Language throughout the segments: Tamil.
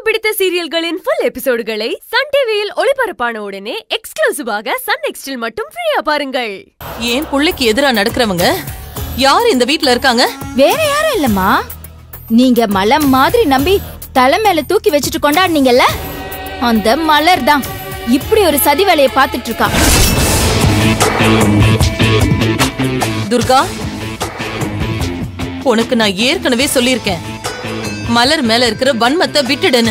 பிடித்த சீரியல்களின் ஃபுல் எபிசோடுகளை சன் டிவியில் ஒளிபரப்பான உடனே எக்ஸ்க்ளூசிவாக சன் நெக்ஸ்டில் மட்டும் ஃப்ரீயா பாருங்கள் ஏன் புள்ளைக்கு எதிரா நடக்கிறவங்க யார் இந்த வீட்ல இருக்காங்க வேற யாரும் இல்லம்மா நீங்க மலம் மாதிரி நம்பி தலை மேல தூக்கி வச்சுட்டு கொண்டாடுனீங்கல்ல அந்த மலர் தான் இப்படி ஒரு சதி வேலையை பார்த்துட்டு இருக்கா துர்கா உனக்கு நான் ஏற்கனவே சொல்லியிருக்கேன் மலர் மேல இருக்கிற வன்மத்தை விட்டுடுன்னு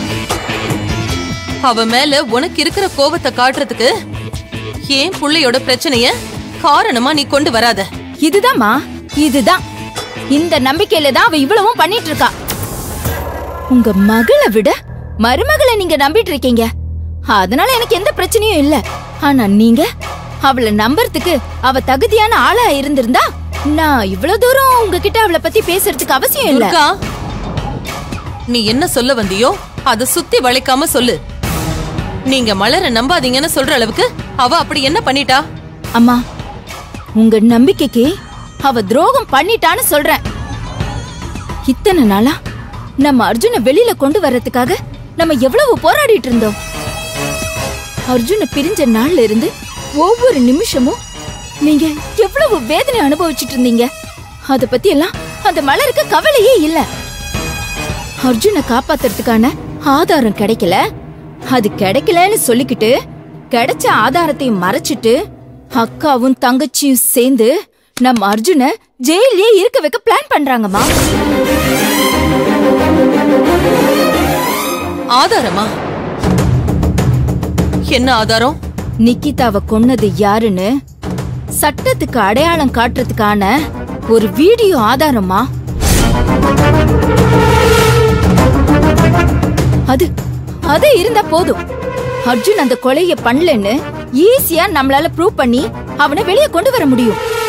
அவ மேல உனக்கு இருக்கிற கோபத்தை காட்டுறதுக்கு ஏன் புள்ளையோட பிரச்சனைய காரணமா நீ கொண்டு வராத இதுதாம்மா இதுதான் இந்த நம்பிக்கையில தான் அவ இவ்வளவும் பண்ணிட்டு இருக்கா உங்க மகளை விட மருமகளை நீங்க நம்பிட்டு இருக்கீங்க அதனால எனக்கு எந்த பிரச்சனையும் இல்ல ஆனா நீங்க அவளை நம்புறதுக்கு அவ தகுதியான ஆளா இருந்திருந்தா நான் இவ்வளவு தூரம் உங்ககிட்ட அவளை பத்தி பேசுறதுக்கு அவசியம் இல்ல துர்கா நீ என்ன சொல்ல வந்தியோ அத சுத்தி வளைக்காம சொல்லு நீங்க மலர நம்பாதீங்கன்னு சொல்ற அளவுக்கு அவ அப்படி என்ன பண்ணிட்டா அம்மா உங்க நம்பிக்கைக்கு அவ துரோகம் பண்ணிட்டான்னு சொல்றேன் இத்தனை நாளா நம்ம அர்ஜுனை வெளியில கொண்டு வர்றதுக்காக நம்ம எவ்வளவு போராடிட்டு இருந்தோம் அர்ஜுனை பிரிஞ்ச நாள்ல இருந்து ஒவ்வொரு நிமிஷமும் நீங்க எவ்வளவு வேதனை அனுபவிச்சிட்டு இருந்தீங்க அத பத்தி எல்லாம் அந்த மலருக்கு கவலையே இல்ல அர்ஜுனை காப்பாத்துறதுக்கான ஆதாரம் கிடைக்கல அது கிடைக்கலன்னு சொல்லிக்கிட்டு கிடைச்ச ஆதாரத்தையும் மறைச்சிட்டு அக்காவும் தங்கச்சியும் சேர்ந்து நம்ம அர்ஜுனை ஜெயிலே இருக்க வைக்க பிளான் பண்றாங்கம்மா ஆதாரமா என்ன ஆதாரம் நிக்கிதாவை கொன்னது யாருன்னு சட்டத்துக்கு அடையாளம் காட்டுறதுக்கான ஒரு வீடியோ ஆதாரமா அது அது இருந்தா போதும் அர்ஜுன் அந்த கொலைய பண்ணலன்னு ஈஸியா நம்மளால ப்ரூவ் பண்ணி அவனை வெளியே கொண்டு வர முடியும்